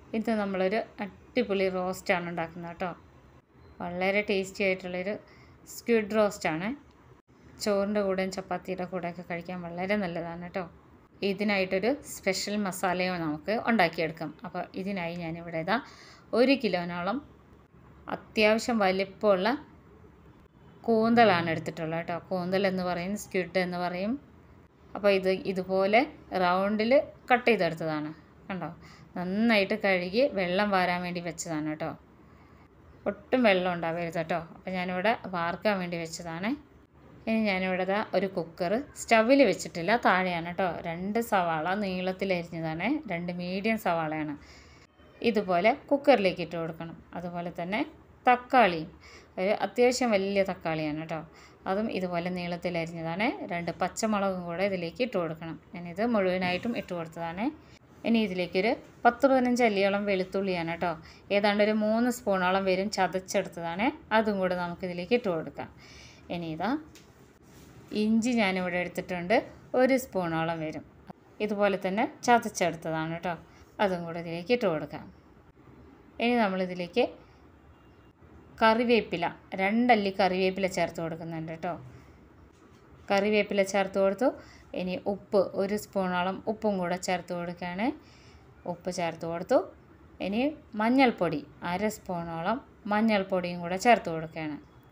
ഇത് നമ്മളൊരു അടിപൊളി റോസ്റ്റാണ് ഉണ്ടാക്കുന്നത് കേട്ടോ വളരെ ടേസ്റ്റി ആയിട്ടുള്ളൊരു സ്ക്വിഡ് റോസ്റ്റാണ് ചോറിൻ്റെ കൂടെയും ചപ്പാത്തിയുടെ കൂടെയൊക്കെ കഴിക്കാൻ വളരെ നല്ലതാണ് കേട്ടോ ഇതിനായിട്ടൊരു സ്പെഷ്യൽ മസാലയും നമുക്ക് ഉണ്ടാക്കിയെടുക്കാം അപ്പോൾ ഇതിനായി ഞാനിവിടെ ഇതാ ഒരു കിലോനോളം അത്യാവശ്യം വലിപ്പമുള്ള കൂന്തലാണ് എടുത്തിട്ടുള്ളത് കേട്ടോ കൂന്തൽ എന്ന് പറയും സ്ക്വിഡ് എന്ന് പറയും അപ്പോൾ ഇത് ഇതുപോലെ റൗണ്ടിൽ കട്ട് ചെയ്തെടുത്തതാണ് കണ്ടോ നന്നായിട്ട് കഴുകി വെള്ളം വാരാൻ വേണ്ടി വെച്ചതാണ് കേട്ടോ ഒട്ടും വെള്ളം ഉണ്ടാവരുത് കേട്ടോ അപ്പോൾ ഞാനിവിടെ വാർക്കാൻ വേണ്ടി വെച്ചതാണ് ഇനി ഞാനിവിടെ ദാ ഒരു കുക്കർ സ്റ്റവിൽ വെച്ചിട്ടില്ല താഴെയാണ് കേട്ടോ രണ്ട് സവാള നീളത്തിലരിഞ്ഞതാണ് രണ്ട് മീഡിയം സവാളയാണ് ഇതുപോലെ കുക്കറിലേക്ക് ഇട്ട് കൊടുക്കണം അതുപോലെ തന്നെ തക്കാളിയും ഒരു അത്യാവശ്യം വലിയ തക്കാളിയാണ് കേട്ടോ അതും ഇതുപോലെ നീളത്തിലരിഞ്ഞതാണ് രണ്ട് പച്ചമുളകും കൂടെ ഇതിലേക്ക് ഇട്ട് കൊടുക്കണം ഞാനിത് മുഴുവനായിട്ടും ഇട്ട് കൊടുത്തതാണ് ഇനി ഇതിലേക്കൊരു പത്ത് പതിനഞ്ച് അല്ലിയോളം വെളുത്തുള്ളിയാണ് കേട്ടോ ഏതാണ്ട് ഒരു മൂന്ന് സ്പൂണോളം വരും ചതച്ചെടുത്തതാണ് അതും കൂടെ നമുക്കിതിലേക്ക് ഇട്ട് കൊടുക്കാം ഇനി ഇതാ ഇഞ്ചി ഞാനിവിടെ എടുത്തിട്ടുണ്ട് ഒരു സ്പൂണോളം വരും ഇതുപോലെ തന്നെ ചതച്ചെടുത്തതാണ് കേട്ടോ അതും കൂടെ ഇതിലേക്ക് ഇട്ട് കൊടുക്കാം ഇനി നമ്മളിതിലേക്ക് കറിവേപ്പില രണ്ടല്ലി കറിവേപ്പില ചേർത്ത് കൊടുക്കുന്നുണ്ട് കേട്ടോ കറിവേപ്പില ചേർത്ത് കൊടുത്തു ഇനി ഉപ്പ് ഒരു സ്പൂണോളം ഉപ്പും കൂടെ ചേർത്ത് കൊടുക്കുകയാണ് ഉപ്പ് ചേർത്ത് കൊടുത്തു ഇനി മഞ്ഞൾപ്പൊടി അര സ്പൂണോളം മഞ്ഞൾപ്പൊടിയും കൂടെ ചേർത്ത് കൊടുക്കുകയാണ്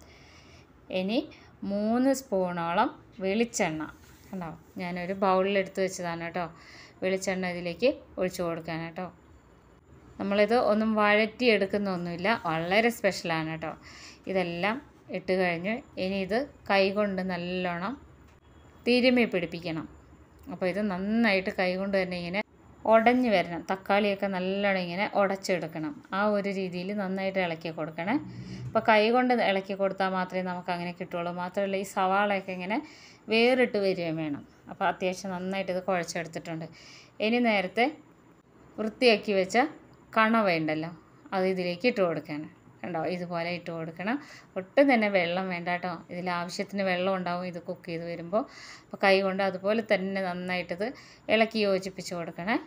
ഇനി മൂന്ന് സ്പൂണോളം വെളിച്ചെണ്ണ കണ്ടോ ഞാനൊരു ബൗളിലെടുത്ത് വെച്ചതാണ് കേട്ടോ വെളിച്ചെണ്ണ ഇതിലേക്ക് ഒഴിച്ചു കൊടുക്കാൻ കേട്ടോ നമ്മളിത് ഒന്നും വഴറ്റി എടുക്കുന്നൊന്നുമില്ല വളരെ സ്പെഷ്യലാണ് കേട്ടോ ഇതെല്ലാം ഇട്ട് കഴിഞ്ഞ് ഇനി ഇത് കൈകൊണ്ട് നല്ലോണം തിരുമ്മി പിടിപ്പിക്കണം അപ്പോൾ ഇത് നന്നായിട്ട് കൈകൊണ്ട് തന്നെ ഇങ്ങനെ ഉടഞ്ഞു വരണം തക്കാളിയൊക്കെ നല്ലോണം ഇങ്ങനെ ഉടച്ചെടുക്കണം ആ ഒരു രീതിയിൽ നന്നായിട്ട് ഇളക്കി കൊടുക്കണേ അപ്പോൾ കൈ കൊണ്ട് ഇളക്കി കൊടുത്താൽ മാത്രമേ നമുക്ക് അങ്ങനെ കിട്ടുള്ളൂ മാത്രമല്ല ഈ സവാളയൊക്കെ ഇങ്ങനെ വേറിട്ട് വരികയും വേണം അപ്പോൾ അത്യാവശ്യം നന്നായിട്ട് ഇത് കുഴച്ചെടുത്തിട്ടുണ്ട് ഇനി നേരത്തെ വൃത്തിയാക്കി വെച്ച കണവ ഉണ്ടല്ലോ അത് ഇതിലേക്ക് ഇട്ട് കൊടുക്കണം കണ്ടോ ഇതുപോലെ ഇട്ട് കൊടുക്കണം ഒട്ടും തന്നെ വെള്ളം വേണ്ട കേട്ടോ ഇതിൽ ആവശ്യത്തിന് വെള്ളം ഉണ്ടാവും ഇത് കുക്ക് ചെയ്ത് വരുമ്പോൾ അപ്പോൾ കൈ കൊണ്ട് അതുപോലെ തന്നെ നന്നായിട്ടിത് ഇളക്കി യോജിപ്പിച്ച് കൊടുക്കണേ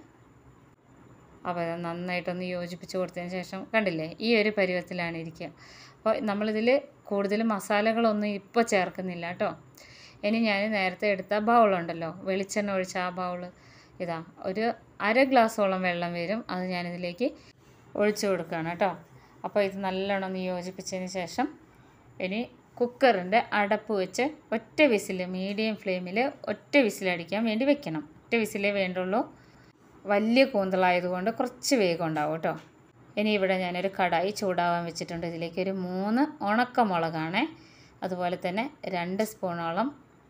അപ്പോൾ ഇത് നന്നായിട്ടൊന്ന് യോജിപ്പിച്ച് കൊടുത്തതിന് ശേഷം കണ്ടില്ലേ ഈ ഒരു പരുവത്തിലാണ് ഇരിക്കുക അപ്പോൾ നമ്മളിതിൽ കൂടുതൽ മസാലകളൊന്നും ഇപ്പോൾ ചേർക്കുന്നില്ല കേട്ടോ ഇനി ഞാൻ നേരത്തെ എടുത്ത ബൗളുണ്ടല്ലോ വെളിച്ചെണ്ണ ഒഴിച്ച ആ ബൗള് ഇതാ ഒരു അര ഗ്ലാസ്സോളം വെള്ളം വരും അത് ഞാനിതിലേക്ക് ഒഴിച്ചു കൊടുക്കുകയാണ് കേട്ടോ അപ്പോൾ ഇത് നല്ലോണം ഒന്ന് യോജിപ്പിച്ചതിന് ശേഷം ഇനി കുക്കറിൻ്റെ അടപ്പ് വെച്ച് ഒറ്റ വിസിൽ മീഡിയം ഫ്ലെയിമിൽ ഒറ്റ വിസിലടിക്കാൻ വേണ്ടി വെക്കണം ഒറ്റ വിസിലേ വേണ്ടുള്ളൂ വലിയ കൂന്തളായതുകൊണ്ട് കുറച്ച് വേഗം ഉണ്ടാവും കേട്ടോ ഇനി ഇവിടെ ഞാനൊരു കടായി ചൂടാവാൻ വെച്ചിട്ടുണ്ട് ഇതിലേക്ക് ഒരു മൂന്ന് ഉണക്കമുളകാണ് അതുപോലെ തന്നെ രണ്ട് സ്പൂണോളം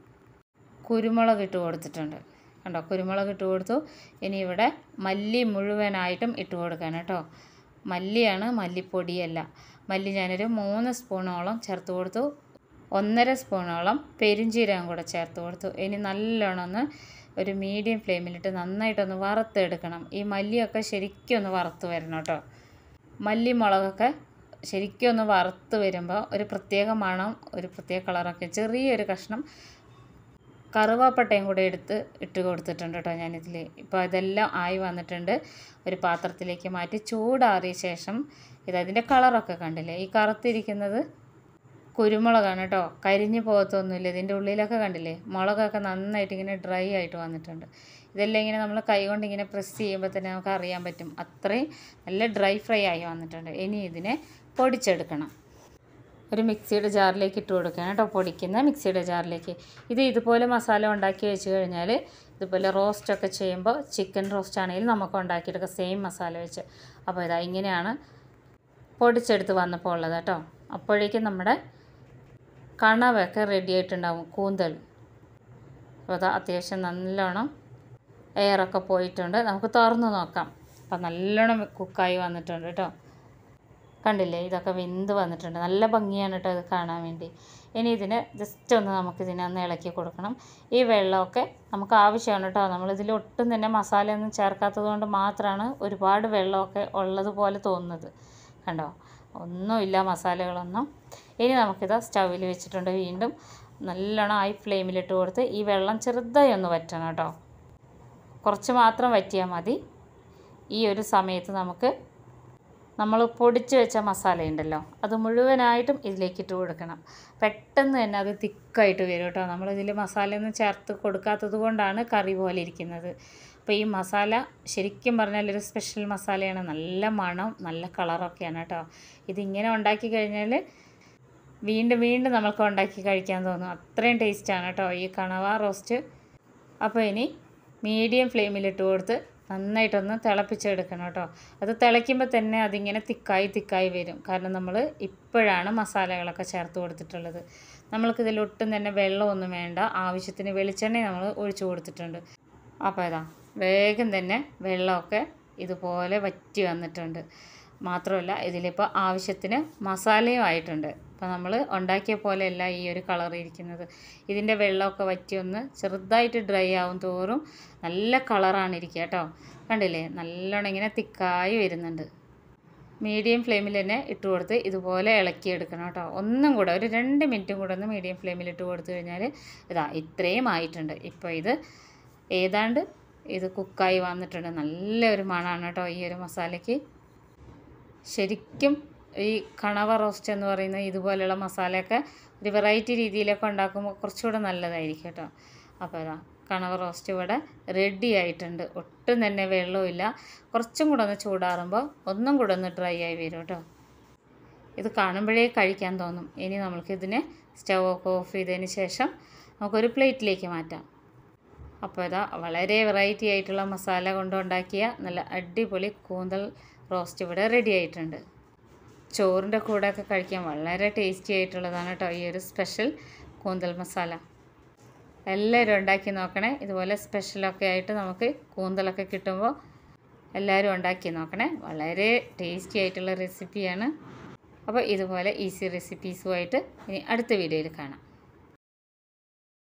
കുരുമുളക് ഇട്ട് കൊടുത്തിട്ടുണ്ട് കണ്ടോ കുരുമുളക് ഇട്ട് കൊടുത്തു ഇനി ഇവിടെ മല്ലി മുഴുവനായിട്ടും ഇട്ട് കൊടുക്കാൻ കേട്ടോ മല്ലിയാണ് മല്ലിപ്പൊടിയല്ല മല്ലി ഞാനൊരു മൂന്ന് സ്പൂണോളം ചേർത്ത് കൊടുത്തു ഒന്നര സ്പൂണോളം പെരിഞ്ചീരകം കൂടെ ചേർത്ത് കൊടുത്തു ഇനി നല്ലോണം ഒന്ന് ഒരു മീഡിയം ഫ്ലെയിമിലിട്ട് നന്നായിട്ടൊന്ന് വറുത്തെടുക്കണം ഈ മല്ലിയൊക്കെ ശരിക്കും ഒന്ന് വറുത്ത് വരണം കേട്ടോ മല്ലി മുളകൊക്കെ ശരിക്കും ഒന്ന് വറുത്ത് വരുമ്പോൾ ഒരു പ്രത്യേക മണം ഒരു പ്രത്യേക കളറൊക്കെ ചെറിയൊരു കഷ്ണം കറുവാപ്പട്ടയും കൂടെ എടുത്ത് ഇട്ട് കൊടുത്തിട്ടുണ്ട് കേട്ടോ ഞാനിതിൽ ഇപ്പോൾ ഇതെല്ലാം ആയി വന്നിട്ടുണ്ട് ഒരു പാത്രത്തിലേക്ക് മാറ്റി ചൂടാറിയ ശേഷം ഇതതിൻ്റെ കളറൊക്കെ കണ്ടില്ലേ ഈ കറുത്തിരിക്കുന്നത് കുരുമുളകാണ് കേട്ടോ കരിഞ്ഞു പോകത്തൊന്നുമില്ല ഇതിൻ്റെ ഉള്ളിലൊക്കെ കണ്ടില്ലേ മുളകൊക്കെ നന്നായിട്ട് ഇങ്ങനെ ഡ്രൈ ആയിട്ട് വന്നിട്ടുണ്ട് ഇതെല്ലാം ഇങ്ങനെ നമ്മൾ കൈ കൊണ്ട് ഇങ്ങനെ പ്രസ് ചെയ്യുമ്പോൾ തന്നെ നമുക്ക് അറിയാൻ പറ്റും അത്രയും നല്ല ഡ്രൈ ഫ്രൈ ആയി വന്നിട്ടുണ്ട് ഇനി ഇതിനെ പൊടിച്ചെടുക്കണം ഒരു മിക്സിയുടെ ജാറിലേക്ക് ഇട്ട് കൊടുക്കുകയാണ് കേട്ടോ പൊടിക്കുന്ന മിക്സിയുടെ ജാറിലേക്ക് ഇത് ഇതുപോലെ മസാല ഉണ്ടാക്കി വെച്ച് കഴിഞ്ഞാൽ ഇതുപോലെ റോസ്റ്റൊക്കെ ചെയ്യുമ്പോൾ ചിക്കൻ റോസ്റ്റ് ആണെങ്കിൽ നമുക്ക് ഉണ്ടാക്കിയെടുക്കാം സെയിം മസാല വെച്ച് അപ്പോൾ ഇതാ ഇങ്ങനെയാണ് പൊടിച്ചെടുത്ത് വന്നപ്പോൾ ഉള്ളത് കേട്ടോ അപ്പോഴേക്കും നമ്മുടെ കണവൊക്കെ റെഡി ആയിട്ടുണ്ടാവും കൂന്തൽ അപ്പോൾ അതാ അത്യാവശ്യം നല്ലോണം എയറൊക്കെ പോയിട്ടുണ്ട് നമുക്ക് തുറന്ന് നോക്കാം അപ്പം നല്ലോണം കുക്കായി വന്നിട്ടുണ്ട് കേട്ടോ കണ്ടില്ലേ ഇതൊക്കെ വെന്ത് വന്നിട്ടുണ്ട് നല്ല ഭംഗിയാണ് കേട്ടോ ഇത് കാണാൻ വേണ്ടി ഇനി ഇതിന് ജസ്റ്റ് ഒന്ന് നമുക്ക് ഇതിനെ ഒന്ന് ഇളക്കി കൊടുക്കണം ഈ വെള്ളമൊക്കെ നമുക്ക് ആവശ്യമാണ് കേട്ടോ നമ്മളിതിൽ ഒട്ടും തന്നെ മസാലയൊന്നും ചേർക്കാത്തത് കൊണ്ട് മാത്രമാണ് ഒരുപാട് വെള്ളമൊക്കെ ഉള്ളതുപോലെ തോന്നുന്നത് കണ്ടോ ഒന്നുമില്ല മസാലകളൊന്നും ഇനി നമുക്കിത് സ്റ്റൗവിൽ വെച്ചിട്ടുണ്ട് വീണ്ടും നല്ലോണം ഹൈ ഫ്ലെയിമിലിട്ട് കൊടുത്ത് ഈ വെള്ളം ചെറുതായി ഒന്ന് വറ്റണം കേട്ടോ കുറച്ച് മാത്രം വറ്റിയാൽ മതി ഈ ഒരു സമയത്ത് നമുക്ക് നമ്മൾ പൊടിച്ച് വെച്ച മസാല ഉണ്ടല്ലോ അത് മുഴുവനായിട്ടും ഇതിലേക്ക് ഇട്ട് കൊടുക്കണം പെട്ടെന്ന് തന്നെ അത് തിക്കായിട്ട് വരും കേട്ടോ നമ്മളിതിൽ മസാലയൊന്നും ചേർത്ത് കൊടുക്കാത്തത് കൊണ്ടാണ് കറി പോലെ ഇരിക്കുന്നത് അപ്പോൾ ഈ മസാല ശരിക്കും പറഞ്ഞാൽ ഒരു സ്പെഷ്യൽ മസാലയാണ് നല്ല മണം നല്ല കളറൊക്കെയാണ് കേട്ടോ ഇതിങ്ങനെ ഉണ്ടാക്കി കഴിഞ്ഞാൽ വീണ്ടും വീണ്ടും നമുക്ക് ഉണ്ടാക്കി കഴിക്കാൻ തോന്നും അത്രയും ടേസ്റ്റാണ് കേട്ടോ ഈ കണവ റോസ്റ്റ് അപ്പോൾ ഇനി മീഡിയം ഫ്ലെയിമിലിട്ട് കൊടുത്ത് നന്നായിട്ടൊന്ന് തിളപ്പിച്ചെടുക്കണം കേട്ടോ അത് തിളയ്ക്കുമ്പോൾ തന്നെ അതിങ്ങനെ തിക്കായി തിക്കായി വരും കാരണം നമ്മൾ ഇപ്പോഴാണ് മസാലകളൊക്കെ ചേർത്ത് കൊടുത്തിട്ടുള്ളത് നമ്മൾക്കിതിൽ ഒട്ടും തന്നെ വെള്ളമൊന്നും വേണ്ട ആവശ്യത്തിന് വെളിച്ചെണ്ണ നമ്മൾ ഒഴിച്ചു കൊടുത്തിട്ടുണ്ട് അപ്പോൾ ഇതാ വേഗം തന്നെ വെള്ളമൊക്കെ ഇതുപോലെ വറ്റി വന്നിട്ടുണ്ട് മാത്രമല്ല ഇതിലിപ്പോൾ ആവശ്യത്തിന് മസാലയും ആയിട്ടുണ്ട് അപ്പോൾ നമ്മൾ ഉണ്ടാക്കിയ പോലെയല്ല ഈ ഒരു കളർ ഇരിക്കുന്നത് ഇതിൻ്റെ വെള്ളമൊക്കെ വറ്റി ഒന്ന് ചെറുതായിട്ട് ഡ്രൈ ആവും തോറും നല്ല കളറാണ് ഇരിക്കുക കേട്ടോ കണ്ടില്ലേ നല്ലോണം ഇങ്ങനെ തിക്കായി വരുന്നുണ്ട് മീഡിയം ഫ്ലെയിമിൽ തന്നെ ഇട്ട് കൊടുത്ത് ഇതുപോലെ ഇളക്കിയെടുക്കണം കേട്ടോ ഒന്നും കൂടെ ഒരു രണ്ട് മിനിറ്റും കൂടെ ഒന്ന് മീഡിയം ഫ്ലെയിമിൽ ഇട്ട് കൊടുത്തു കഴിഞ്ഞാൽ ഇതാ ഇത്രയും ആയിട്ടുണ്ട് ഇപ്പോൾ ഇത് ഏതാണ്ട് ഇത് കുക്കായി വന്നിട്ടുണ്ട് നല്ലൊരു മണമാണ് കേട്ടോ ഈ ഒരു മസാലയ്ക്ക് ശരിക്കും ഈ കണവ റോസ്റ്റ് എന്ന് പറയുന്ന ഇതുപോലെയുള്ള മസാലയൊക്കെ ഒരു വെറൈറ്റി രീതിയിലൊക്കെ ഉണ്ടാക്കുമ്പോൾ കുറച്ചുകൂടെ നല്ലതായിരിക്കും കേട്ടോ അപ്പോൾ ഇതാ കണവ റോസ്റ്റ് ഇവിടെ റെഡി ആയിട്ടുണ്ട് ഒട്ടും തന്നെ വെള്ളമില്ല കുറച്ചും കൂടെ ഒന്ന് ചൂടാറുമ്പോൾ ഒന്നും കൂടെ ഒന്ന് ഡ്രൈ ആയി വരും കേട്ടോ ഇത് കാണുമ്പോഴേ കഴിക്കാൻ തോന്നും ഇനി നമുക്കിതിനെ സ്റ്റവ് ഒക്കെ ഓഫ് ചെയ്തതിന് ശേഷം നമുക്കൊരു പ്ലേറ്റിലേക്ക് മാറ്റാം അപ്പോൾ ഇതാ വളരെ വെറൈറ്റി ആയിട്ടുള്ള മസാല കൊണ്ടുണ്ടാക്കിയ നല്ല അടിപൊളി കൂന്തൽ റോസ്റ്റ് ഇവിടെ റെഡി ആയിട്ടുണ്ട് ചോറിൻ്റെ കൂടെയൊക്കെ കഴിക്കാൻ വളരെ ടേസ്റ്റി ആയിട്ടുള്ളതാണ് കേട്ടോ ഈ ഒരു സ്പെഷ്യൽ കൂന്തൽ മസാല എല്ലാവരും ഉണ്ടാക്കി നോക്കണേ ഇതുപോലെ സ്പെഷ്യലൊക്കെ ആയിട്ട് നമുക്ക് കൂന്തലൊക്കെ കിട്ടുമ്പോൾ എല്ലാവരും ഉണ്ടാക്കി നോക്കണേ വളരെ ടേസ്റ്റി ആയിട്ടുള്ള റെസിപ്പിയാണ് അപ്പോൾ ഇതുപോലെ ഈസി റെസിപ്പീസുമായിട്ട് ഇനി അടുത്ത വീഡിയോയിൽ കാണാം